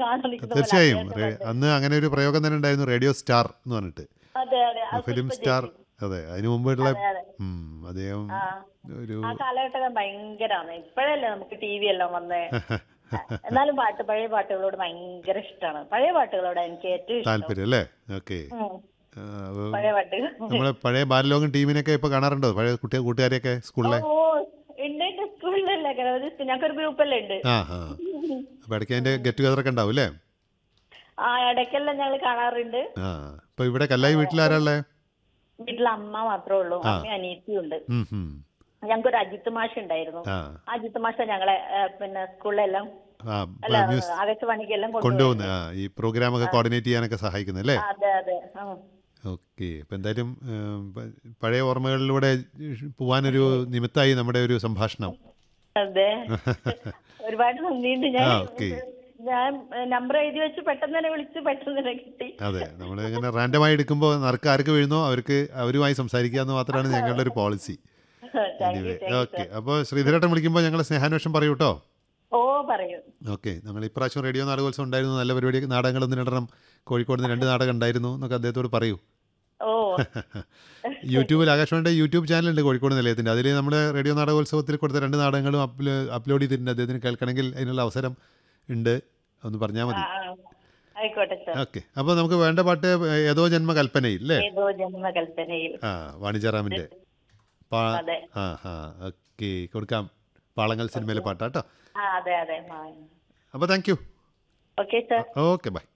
കാണാൻ നിൽക്കുന്ന പോലെ തീർച്ചയായും അദ്ദേഹത്തെ റേ- കണ്ട്. അന്ന് അങ്ങനെ ഒരു പ്രയോഗം തന്നെ ഉണ്ടായിരുന്നു റേഡിയോ സ്റ്റാർ എന്ന് പറഞ്ഞിട്ട് അതെ അതെ ആ ഫിലിം പുഷ്പ സ്റ്റാർ ചേച്ചി. അതെ അതിനു മുമ്പുള്ള അതെ അതെ ഉം, അദ്ദേഹം ആ ഒരു ആ കാലഘട്ടം ഭയങ്കരാണ് ഇപ്പോഴല്ലേ നമുക്ക് ടി വി എല്ലാം വന്നേ എന്നാലും പാട്ട് പഴയ പാട്ടുകളോട് ഭയങ്കര ഇഷ്ടമാണ് പഴയ പാട്ടുകളോട് എനിക്ക് ഏറ്റവും ഇഷ്ടം താല്പര്യം അല്ലേ ഓക്കെ ഉം. പഴയ പാട്ടുകൾ നമ്മളെ പഴയ ബാലലോകം ടീമിനൊക്കെ ഇപ്പൊ കാണാറുണ്ടോ പഴയ കുട്ടികൾ കൂട്ടുകാരെയൊക്കെ സ്കൂളിലെ ഓ ഉണ്ട് ഉണ്ട് സ്കൂളിലല്ലേ ഗണപതി ഞങ്ങൾക്കൊരു ഗ്രൂപ്പല്ലേ ഉണ്ട് ആ ആ അപ്പൊ ഇടയ്ക്ക് അതിന്റെ ഗെറ്റ് ടുഗദർ ഒക്കെ ഉണ്ടാവും അല്ലേ ആ ഇടയ്ക്കെല്ലാം ഞങ്ങൾ കാണാറുണ്ട് ആ ഇപ്പൊ ഇവിടെ കല്ലായി വീട്ടിലാരല്ലേ വീട്ടിൽ അമ്മ മാത്രമേ ഉള്ളൂ അമ്മയും അനിയത്തിയും ഉണ്ട് ഉം, ഉം. ഞങ്ങൾക്കൊരു അജിത്ത് മാഷ് ഉണ്ടായിരുന്നു ആ ആ അജിത്ത് മാഷ ഞങ്ങളെ ഏ, പിന്നെ സ്കൂളിലെല്ലാം ആ അല്ല മ്യൂസ് ആകാശവാണിക്കെല്ലാം കൊണ്ടുപോകുന്ന കൊണ്ടുപോകുന്നത് ആ ഈ പ്രോഗ്രാം ഒക്കെ കോർഡിനേറ്റ് ചെയ്യാനൊക്കെ സഹായിക്കുന്നത് അല്ലേ അതെ അതെ ആ. ഓക്കെ അപ്പം എന്തായാലും ഏം, പ- പഴയ ഓർമ്മകളിലൂടെ പോവാനൊരു നിമിത്തമായി നമ്മുടെ ഒരു സംഭാഷണം അതെ ഒരുപാട് നന്ദിയുണ്ട് ഞാൻ ആ, ഓക്കേ. ഞാൻ നമ്പർ എഴുതി വെച്ച് പെട്ടെന്ന് തന്നെ വിളിച്ച് പെട്ടെന്ന് തന്നെ കിട്ടി അതെ നമ്മൾ ഇങ്ങനെ റാൻഡമായി എടുക്കുമ്പോൾ നറുക്ക് ആർക്ക് വീഴുന്നോ അവർക്ക് അവരുമായി സംസാരിക്കുക എന്ന് മാത്രമാണ് ഞങ്ങളുടെ ഒരു പോളിസി താങ്ക് യു ഓക്കെ അപ്പോൾ ശ്രീധരേട്ടൻ വിളിക്കുമ്പോൾ ഞങ്ങൾ സ്നേഹാന്വേഷണം പറയൂ കേട്ടോ ഓ പറയൂ ഓക്കെ ഞങ്ങൾ ഇപ്രാവശ്യം റേഡിയോ നാടകോത്സവം ഉണ്ടായിരുന്നു നല്ല പരിപാടി നാടകങ്ങൾ ഒന്നിനിടണം കോഴിക്കോട് നിന്ന് രണ്ട് നാടകം ഉണ്ടായിരുന്നു എന്നൊക്കെ അദ്ദേഹത്തോട് പറയൂ ഓ യൂട്യൂബിൽ ആകാശവാണിയുടെ യൂട്യൂബ് ചാനലുണ്ട് കോഴിക്കോട് നിലയത്തിൻ്റെ അതിൽ നമ്മൾ റേഡിയോ നാടകോത്സവത്തിൽ കൊടുത്ത രണ്ട് നാടകങ്ങളും അപ്ലോ അപ്ലോഡ് ചെയ്തിട്ടുണ്ട് അദ്ദേഹത്തിന് കേൾക്കണമെങ്കിൽ അതിനുള്ള അവസരം ഉണ്ട് ഒന്ന് പറഞ്ഞാൽ മതി ആ, ആ. ആയിക്കോട്ടെ സാർ ഓക്കെ അപ്പോൾ നമുക്ക് വേണ്ട പാട്ട് ഏതോ ജന്മ കൽപ്പനയിൽ അല്ലേ ഏതോ ജന്മകൽപ്പനയിൽ ആ വാണിജ്യറാമിൻ്റെ പാ അതെ ആ ആ ഓക്കെ കൊടുക്കാം പാളങ്ങൾ സിനിമയിലെ പാട്ടാട്ടോ ആ അതെ അതെ അപ്പോൾ thank you okay sir okay by